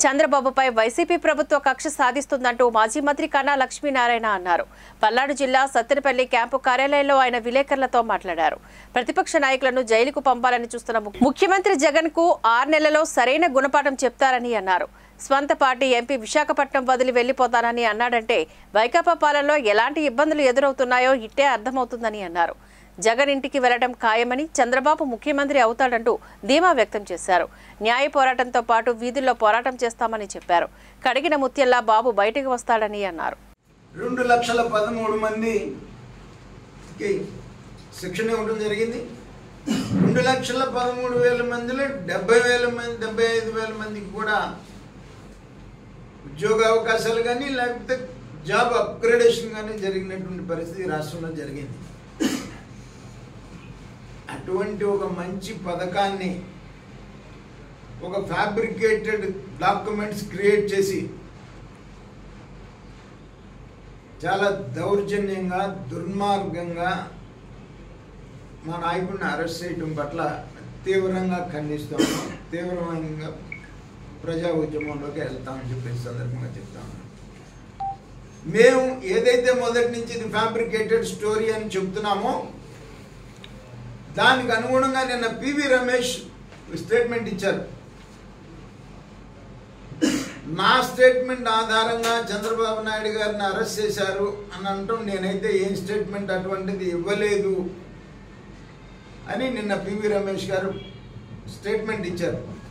చంద్రబాబుపై వైసీపీ ప్రభుత్వ కక్ష సాధిస్తుందంటూ మాజీ మంత్రి కన్నా లక్ష్మీనారాయణ అన్నారు పల్నాడు జిల్లా సత్తెనపల్లి క్యాంపు కార్యాలయంలో ఆయన విలేకరులతో మాట్లాడారు ప్రతిపక్ష నాయకులను జైలుకు పంపాలని చూస్తున్న ము- ముఖ్యమంత్రి జగన్ కు ఆరు నెలల్లో సరైన గుణపాఠం చెప్తారని అన్నారు స్వంత పార్టీ ఎంపీ విశాఖపట్నం వదిలి వెళ్లిపోతానని అన్నాడంటే వైకాపా పాలనలో ఎలాంటి ఇబ్బందులు ఎదురవుతున్నాయో ఇట్టే అర్థమవుతుందని అన్నారు జగన్ ఇంటికి వెళ్లడం ఖాయమని చంద్రబాబు ముఖ్యమంత్రి అవుతాడంటూ ధీమా వ్యక్తం చేశారు న్యాయ పోరాటంతో పాటు వీధుల్లో పోరాటం చేస్తామని చెప్పారు కడిగిన ముత్యంలా బాబు బయటకు వస్తాడని అన్నారు రెండు లక్షల పదమూడు మందికి శిక్షణ ఇవ్వడం జరిగింది రెండు లక్షల పదమూడు వేల మందిలో డెబ్బై వేల మంది డెబ్బై ఐదు వేల మందికి కూడా ఉద్యోగ అవకాశాలు కానీ లేకపోతే జాబ్ అప్గ్రేడేషన్ కానీ జరిగినటువంటి పరిస్థితి రాష్ట్రంలో జరిగింది అటువంటి ఒక మంచి పథకాన్ని ఒక ఫ్యాబ్రికేటెడ్ డాక్యుమెంట్స్ క్రియేట్ చేసి చాలా దౌర్జన్యంగా దుర్మార్గంగా మా నాయకుడిని అరెస్ట్ చేయడం పట్ల తీవ్రంగా ఖండిస్తాము తీవ్రంగా ప్రజా ఉద్యమంలోకి వెళ్తామని చెప్పేసి సందర్భంగా చెప్తాము మేము ఏదైతే మొదటి నుంచి ఇది ఫ్యాబ్రికేటెడ్ స్టోరీ అని చెప్తున్నామో దానికి అనుగుణంగా నిన్న పివి రమేష్ స్టేట్మెంట్ ఇచ్చారు నా స్టేట్మెంట్ ఆధారంగా చంద్రబాబు నాయుడు గారిని అరెస్ట్ చేశారు అని అంటాం నేనైతే ఏం స్టేట్మెంట్ అటువంటిది ఇవ్వలేదు అని నిన్న పివి రమేష్ గారు స్టేట్మెంట్ ఇచ్చారు